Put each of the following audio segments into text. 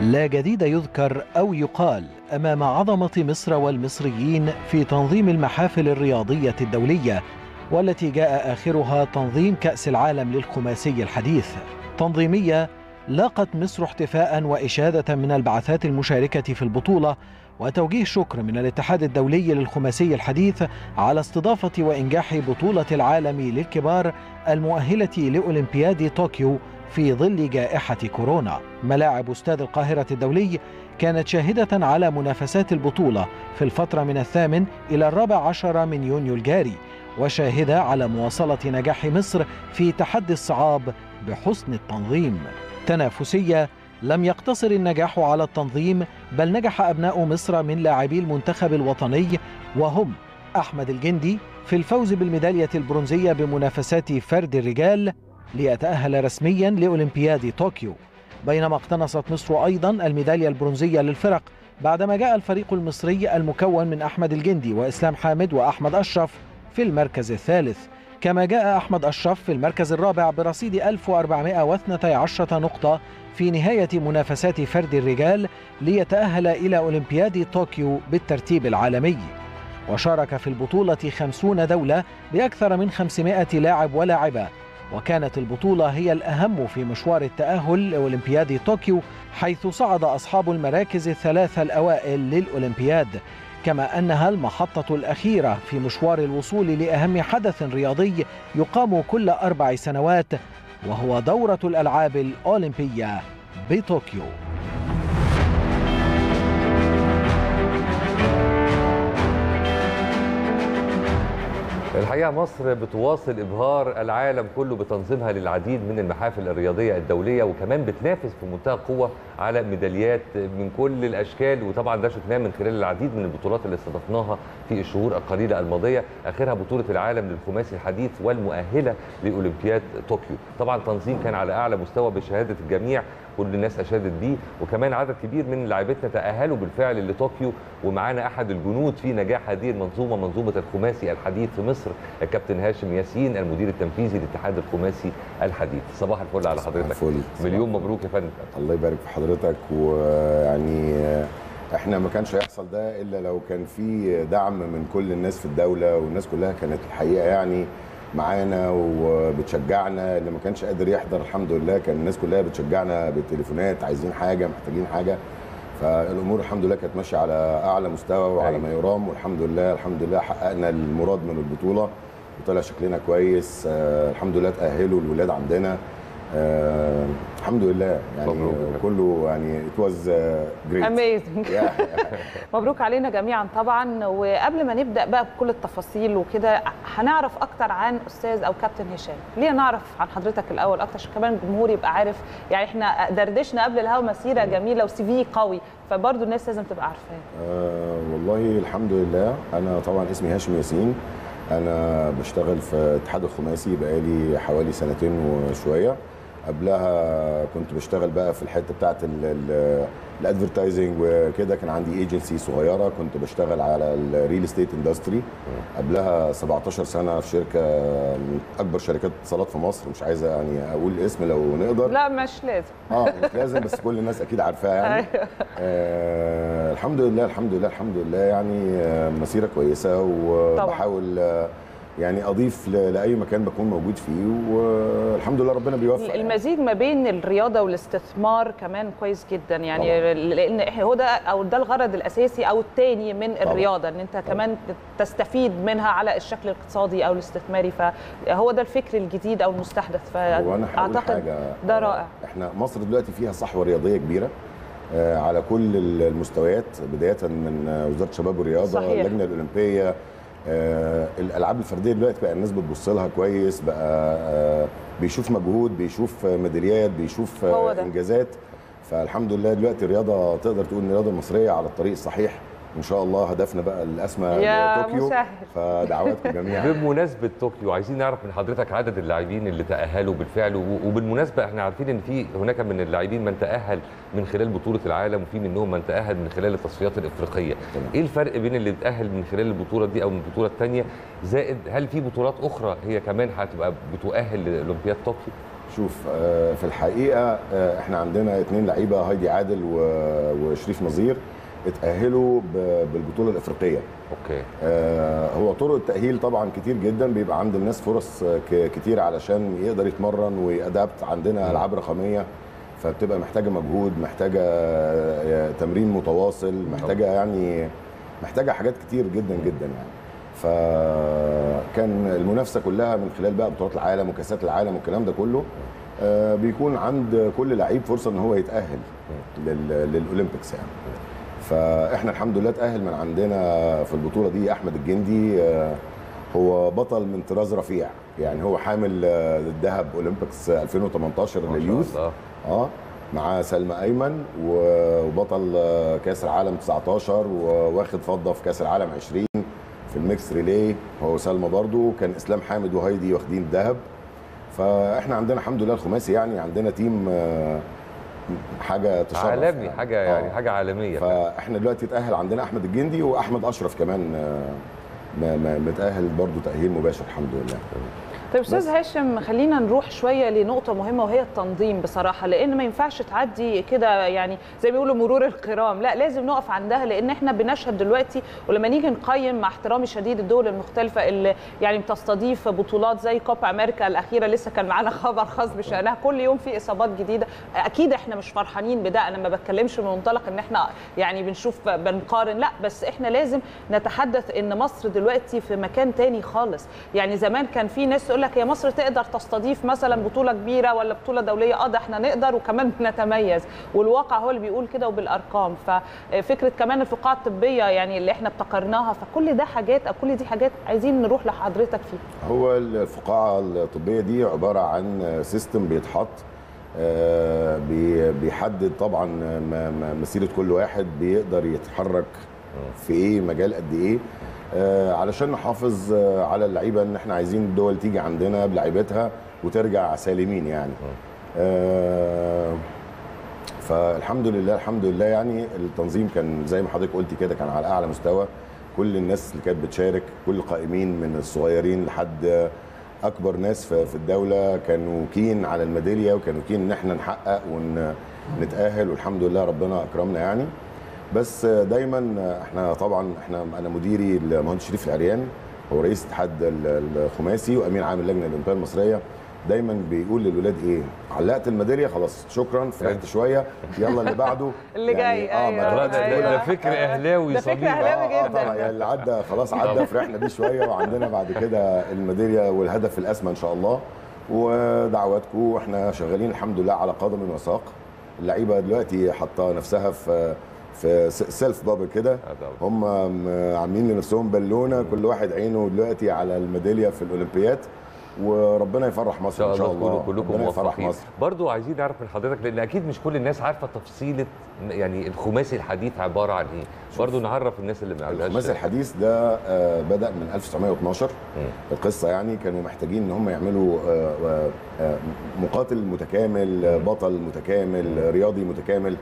لا جديد يذكر أو يقال أمام عظمة مصر والمصريين في تنظيم المحافل الرياضية الدولية والتي جاء آخرها تنظيم كأس العالم للخماسي الحديث تنظيمية لاقت مصر احتفاء وإشادة من البعثات المشاركة في البطولة وتوجيه شكر من الاتحاد الدولي للخماسي الحديث على استضافة وإنجاح بطولة العالم للكبار المؤهلة لأولمبياد طوكيو في ظل جائحة كورونا ملاعب استاد القاهرة الدولي كانت شاهدة على منافسات البطولة في الفترة من الثامن إلى الرابع عشر من يونيو الجاري وشاهدة على مواصلة نجاح مصر في تحدي الصعاب بحسن التنظيم تنافسية لم يقتصر النجاح على التنظيم بل نجح أبناء مصر من لاعبي المنتخب الوطني وهم أحمد الجندي في الفوز بالميدالية البرونزية بمنافسات فرد الرجال ليتأهل رسميا لأولمبياد طوكيو بينما اقتنصت مصر أيضا الميدالية البرونزية للفرق بعدما جاء الفريق المصري المكون من أحمد الجندي وإسلام حامد وأحمد أشرف في المركز الثالث كما جاء أحمد أشرف في المركز الرابع برصيد 1412 نقطة في نهاية منافسات فرد الرجال ليتأهل إلى أولمبياد طوكيو بالترتيب العالمي وشارك في البطولة خمسون دولة بأكثر من 500 لاعب ولاعبة وكانت البطولة هي الأهم في مشوار التأهل لأولمبياد طوكيو حيث صعد أصحاب المراكز الثلاثة الأوائل للأولمبياد كما أنها المحطة الأخيرة في مشوار الوصول لأهم حدث رياضي يقام كل أربع سنوات وهو دورة الألعاب الأولمبية بطوكيو الحقيقه مصر بتواصل ابهار العالم كله بتنظيمها للعديد من المحافل الرياضيه الدوليه وكمان بتنافس في منتهى القوه على ميداليات من كل الاشكال وطبعا ده شفناه من خلال العديد من البطولات اللي استضفناها في الشهور القليله الماضيه اخرها بطوله العالم للخماسي الحديث والمؤهله لاولمبياد طوكيو طبعا تنظيم كان على اعلى مستوى بشهاده الجميع كل الناس اشادت بيه وكمان عدد كبير من لاعبتنا تاهلوا بالفعل لطوكيو ومعانا احد الجنود في نجاح هذه المنظومه منظومه الخماسي الحديث في مصر الكابتن هاشم ياسين المدير التنفيذي للاتحاد الخماسي الحديث صباح الفل على حضرتك الفل. مليون مبروك يا فندم الله يبارك في حضرتك ويعني احنا ما كانش هيحصل ده الا لو كان في دعم من كل الناس في الدوله والناس كلها كانت الحقيقه يعني معانا وبتشجعنا اللي ما كانش قادر يحضر الحمد لله كان الناس كلها بتشجعنا بالتليفونات عايزين حاجه محتاجين حاجه فالامور الحمد لله كانت ماشيه على اعلى مستوى وعلى ما يرام والحمد لله الحمد لله حققنا المراد من البطوله وطلع شكلنا كويس آه الحمد لله تاهلوا الولاد عندنا آه الحمد لله يعني مبروك. كله يعني ات واز جريت اميزنج مبروك علينا جميعا طبعا وقبل ما نبدا بقى بكل التفاصيل وكده هنعرف اكتر عن استاذ او كابتن هشام ليه نعرف عن حضرتك الاول اكتر عشان كمان الجمهور يبقى عارف يعني احنا دردشنا قبل الهوا مسيره جميله وسي في قوي فبرضه الناس لازم تبقى عارفاه آه والله الحمد لله انا طبعا اسمي هاشم ياسين انا بشتغل في اتحاد الخماسي بقالي حوالي سنتين وشويه قبلها كنت بشتغل بقى في الحته بتاعت الادفرتايزنج وكده كان عندي ايجنسي صغيره كنت بشتغل على الريل استيت اندستري قبلها 17 سنه في شركه من اكبر شركات الاتصالات في مصر مش عايزه يعني اقول الاسم لو نقدر لا مش لازم اه مش لازم بس كل الناس اكيد عارفاها يعني آه الحمد لله الحمد لله الحمد لله يعني آه مسيره كويسه وبحاول آه يعني اضيف ل- لاي مكان بكون موجود فيه والحمد لله ربنا بيوفق يعني. المزيج ما بين الرياضه والاستثمار كمان كويس جدا يعني طبعاً. لان إحنا هو ده او ده الغرض الاساسي او الثاني من طبعاً. الرياضه ان انت كمان تستفيد منها على الشكل الاقتصادي او الاستثماري فهو ده الفكر الجديد او المستحدث هو انا هقول فاعتقد حاجه ده رائع احنا مصر دلوقتي فيها صحوه رياضيه كبيره آه، على كل المستويات بدايه من آه، وزاره الشباب والرياضه صحيح. اللجنه الاولمبيه آه، الالعاب الفرديه دلوقتي بقى الناس بتبص لها كويس بقى آه، بيشوف مجهود بيشوف ميداليات بيشوف هو آه، ده. انجازات فالحمد لله دلوقتي الرياضه تقدر تقول ان الرياضه المصريه على الطريق الصحيح وان شاء الله هدفنا بقى الاسمى يا طوكيو مسهل. فدعواتكم جميعا بمناسبه طوكيو عايزين نعرف من حضرتك عدد اللاعبين اللي تاهلوا بالفعل و- وبالمناسبه احنا عارفين ان في هناك من اللاعبين من تاهل من خلال بطوله العالم وفي منهم من تاهل من خلال التصفيات الافريقيه تمام. ايه الفرق بين اللي اتاهل من خلال البطوله دي او من البطوله الثانيه زائد هل في بطولات اخرى هي كمان هتبقى بتؤهل لاولمبياد طوكيو شوف آه، في الحقيقه آه، احنا عندنا اثنين لعيبه هايدي عادل و- وشريف نظير اتاهلوا ب- بالبطوله الافريقيه اوكي آه، هو طرق التاهيل طبعا كتير جدا بيبقى عند الناس فرص آه، ك- كتير علشان يقدر يتمرن ويأدابت عندنا العاب رقميه فبتبقى محتاجه مجهود محتاجه آه، تمرين متواصل محتاجه يعني محتاجه حاجات كتير جدا جدا يعني فكان المنافسه كلها من خلال بقى بطولات العالم وكاسات العالم والكلام ده كله آه، بيكون عند كل لعيب فرصه ان هو يتاهل لل- للاولمبيكس يعني فاحنا الحمد لله اتاهل من عندنا في البطوله دي احمد الجندي آه، هو بطل من طراز رفيع يعني هو حامل آه، الذهب اولمبيكس 2018 ما شاء لليوث الله اه مع سلمى ايمن و- وبطل آه، كاس العالم 19 وواخد فضه في كاس العالم 20 في الميكس ريلي هو سلمى برضو كان اسلام حامد وهايدي واخدين الذهب فاحنا عندنا الحمد لله الخماسي يعني عندنا تيم آه، حاجه تشرف عالمي يعني. حاجه يعني آه. حاجه عالميه فاحنا دلوقتي اتاهل عندنا احمد الجندي واحمد اشرف كمان آه، م- م- متاهل برضو تاهيل مباشر الحمد لله طيب استاذ هاشم خلينا نروح شويه لنقطه مهمه وهي التنظيم بصراحه لان ما ينفعش تعدي كده يعني زي ما بيقولوا مرور الكرام لا لازم نقف عندها لان احنا بنشهد دلوقتي ولما نيجي نقيم مع احترامي شديد الدول المختلفه اللي يعني بتستضيف بطولات زي كوبا امريكا الاخيره لسه كان معانا خبر خاص بشانها كل يوم في اصابات جديده اكيد احنا مش فرحانين بده انا ما بتكلمش من منطلق ان احنا يعني بنشوف بنقارن لا بس احنا لازم نتحدث ان مصر دلوقتي في مكان تاني خالص يعني زمان كان في ناس تقول لك هي مصر تقدر تستضيف مثلا بطوله كبيره ولا بطوله دوليه اه ده احنا نقدر وكمان بنتميز والواقع هو اللي بيقول كده وبالارقام ففكره كمان الفقاعه الطبيه يعني اللي احنا ابتكرناها فكل ده حاجات أو كل دي حاجات عايزين نروح لحضرتك فيها هو الفقاعه الطبيه دي عباره عن سيستم بيتحط آه، بي- بيحدد طبعا م- م- مسيره كل واحد بيقدر يتحرك في ايه مجال قد ايه آه، علشان نحافظ آه، على اللعيبه ان احنا عايزين الدول تيجي عندنا بلعيبتها وترجع سالمين يعني آه، فالحمد لله الحمد لله يعني التنظيم كان زي ما حضرتك قلتي كده كان على اعلى مستوى كل الناس اللي كانت بتشارك كل القائمين من الصغيرين لحد اكبر ناس في في الدوله كانوا كين على الميداليه وكانوا كين ان احنا نحقق ونتاهل والحمد لله ربنا اكرمنا يعني بس دايما احنا طبعا احنا انا مديري المهندس شريف العريان هو رئيس اتحاد الخماسي وامين عام اللجنه الاولمبيه المصريه دايما بيقول للولاد ايه علقت الميداليه خلاص شكرا فرحت شويه يلا اللي بعده اللي جاي، اه أيوة، ما لا، تروحش ده, تقول ده, ده أيوة. فكر اهلاوي ده فكر صميم أهلاوي. آه، آه، جدا. طبعا يعني اللي عدى خلاص عدى فرحنا بيه شويه وعندنا بعد كده الميداليه والهدف الاسمى ان شاء الله ودعواتكم واحنا شغالين الحمد لله على قدم وساق اللعيبه دلوقتي حاطه نفسها في في سيلف بابل كده آه، طبعا. هم م- عاملين لنفسهم بالونه كل واحد عينه دلوقتي على الميداليه في الاولمبياد وربنا يفرح ان مصر شاء ان شاء الله الله تكونوا كلكم ربنا يفرح موفقين مصر برضو عايزين نعرف من حضرتك لان اكيد مش كل الناس عارفه تفصيله يعني الخماسي الحديث عباره عن ايه برضو نعرف الناس اللي ما يعرفوهاش الخماسي الحديث ده آه، بدا من 1912 مم. القصه يعني كانوا محتاجين ان هم يعملوا آه، آه، آه، مقاتل متكامل آه، بطل متكامل رياضي متكامل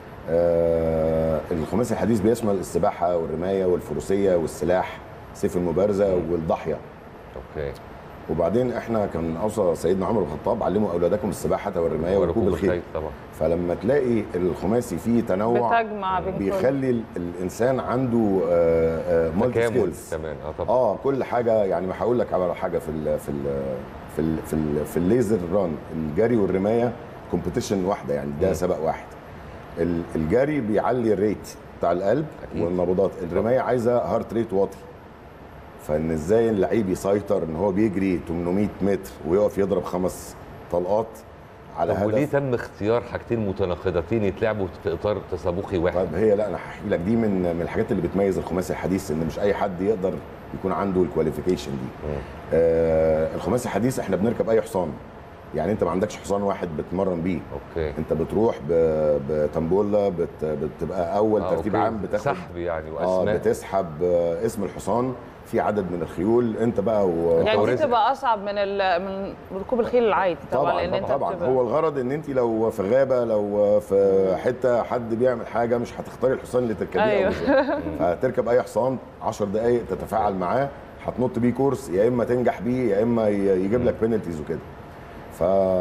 آه، الخماسي الحديث بيشمل السباحه والرمايه والفروسيه والسلاح سيف المبارزه والضحيه اوكي وبعدين احنا كان اوصى سيدنا عمر بن الخطاب علموا اولادكم السباحه والرمايه وركوب الخيل طبعا فلما تلاقي الخماسي فيه تنوع بتجمع بين كل بيخلي ال- الانسان عنده مالتي تكامل سكيلز كمان اه طبعا اه كل حاجه يعني ما هقول لك على حاجه في ال في ال في ال في, ال في الليزر ران الجري والرمايه كومبيتيشن واحده يعني ده مم. سبق واحد ال- الجري بيعلي الريت بتاع القلب أكيد. والنبضات الرمايه عايزه هارت ريت واطي فان ازاي اللعيب يسيطر ان هو بيجري 800 متر ويقف يضرب خمس طلقات على طب وليه هدف تم اختيار حاجتين متناقضتين يتلعبوا في اطار تسابقي واحد طيب هي لا انا هحكي لك دي من من الحاجات اللي بتميز الخماسي الحديث ان مش اي حد يقدر يكون عنده الكواليفيكيشن دي مم. آه الخماسي الحديث احنا بنركب اي حصان يعني انت ما عندكش حصان واحد بتمرن بيه اوكي انت بتروح ب- بتنبوله بت بتبقى اول آه، ترتيب أوكي. عام بتاخد سحب يعني اه واسماء بتسحب آه، اسم الحصان في عدد من الخيول انت بقى و... أنت يعني دي ورزق. تبقى اصعب من ال- من ركوب الخيل العادي طبعا, طبعا لان انت طبعا بتبقى- هو الغرض ان انت لو في غابه لو في حته حد بيعمل حاجه مش هتختاري الحصان اللي تركبيه أيوة. أيوة. فهتركب اي حصان 10 دقائق تتفاعل معاه هتنط بيه كورس يا اما تنجح بيه يا اما ي- يجيب لك بينالتيز وكده ف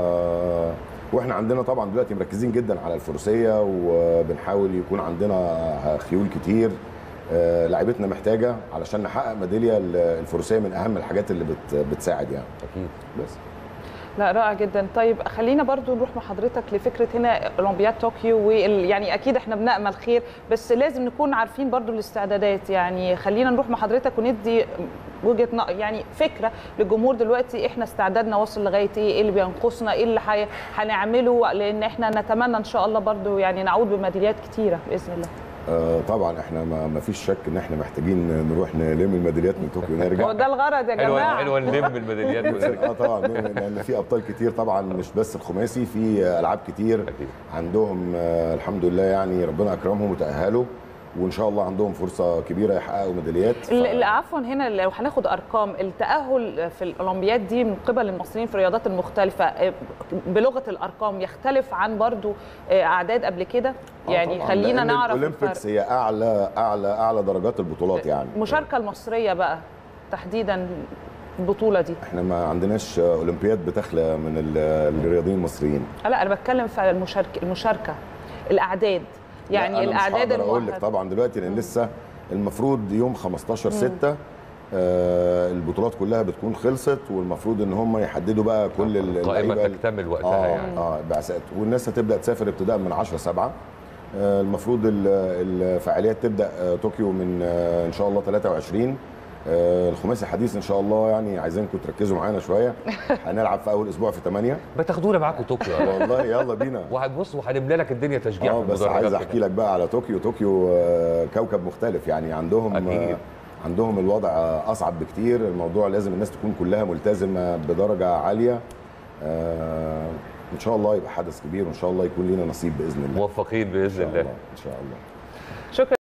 واحنا عندنا طبعا دلوقتي مركزين جدا على الفروسيه وبنحاول يكون عندنا خيول كتير آه، لعيبتنا محتاجه علشان نحقق ميداليه الفروسيه من اهم الحاجات اللي بت بتساعد يعني اكيد بس لا رائع جدا طيب خلينا برضو نروح مع حضرتك لفكره هنا اولمبياد طوكيو وال... يعني اكيد احنا بنامل خير بس لازم نكون عارفين برضو الاستعدادات يعني خلينا نروح مع حضرتك وندي وجهه ن- يعني فكره للجمهور دلوقتي احنا استعدادنا واصل لغايه ايه ايه اللي بينقصنا ايه اللي حي... هنعمله لان احنا نتمنى ان شاء الله برضو يعني نعود بميداليات كتيره باذن الله آه، طبعا احنا ما ما فيش شك ان احنا محتاجين نروح نلم الميداليات من طوكيو ونرجع هو ده الغرض يا حلوه جماعه حلوه نلم الميداليات ونرجع اه طبعا لان في ابطال كتير طبعا مش بس الخماسي في العاب كتير أكيد. عندهم آه، الحمد لله يعني ربنا اكرمهم وتاهلوا وان شاء الله عندهم فرصه كبيره يحققوا ميداليات ف- ال- ال- عفوا هنا لو هناخد ارقام التاهل في الاولمبياد دي من قبل المصريين في الرياضات المختلفه آه، بلغه الارقام يختلف عن برضو آه، اعداد قبل كده آه يعني طبعاً، خلينا لأن نعرف الاولمبيكس الفرق. هي اعلى اعلى اعلى درجات البطولات يعني المشاركه المصريه بقى تحديدا البطوله دي احنا ما عندناش اولمبياد بتخلى من ال- الرياضيين المصريين لا انا بتكلم في المشاركه المشاركه الاعداد لا، يعني أنا مش الاعداد هقدر اقول لك المؤهله طبعا دلوقتي لان لسه المفروض يوم 15 6 آه البطولات كلها بتكون خلصت والمفروض ان هم يحددوا بقى كل ال- القائمه اللعيبه تكتمل وقتها اه يعني اه بعثات والناس هتبدا تسافر ابتداء من 10 7 آه المفروض ال- الفعاليات تبدا آه طوكيو من آه ان شاء الله 23 آه الخماسي الحديث ان شاء الله يعني عايزينكم تركزوا معانا شويه هنلعب في اول اسبوع في 8 ما تاخدونا معاكم طوكيو والله يلا بينا وهتبص وهنملى لك الدنيا تشجيع اه في بس عايز المدرجات احكي لك بقى على طوكيو طوكيو آه، كوكب مختلف يعني عندهم أكيد. آه، عندهم الوضع آه، اصعب بكتير الموضوع لازم الناس تكون كلها ملتزمه بدرجه عاليه آه، ان شاء الله يبقى حدث كبير وان شاء الله يكون لنا نصيب باذن الله موفقين ان باذن شاء الله الله ان شاء الله شكرا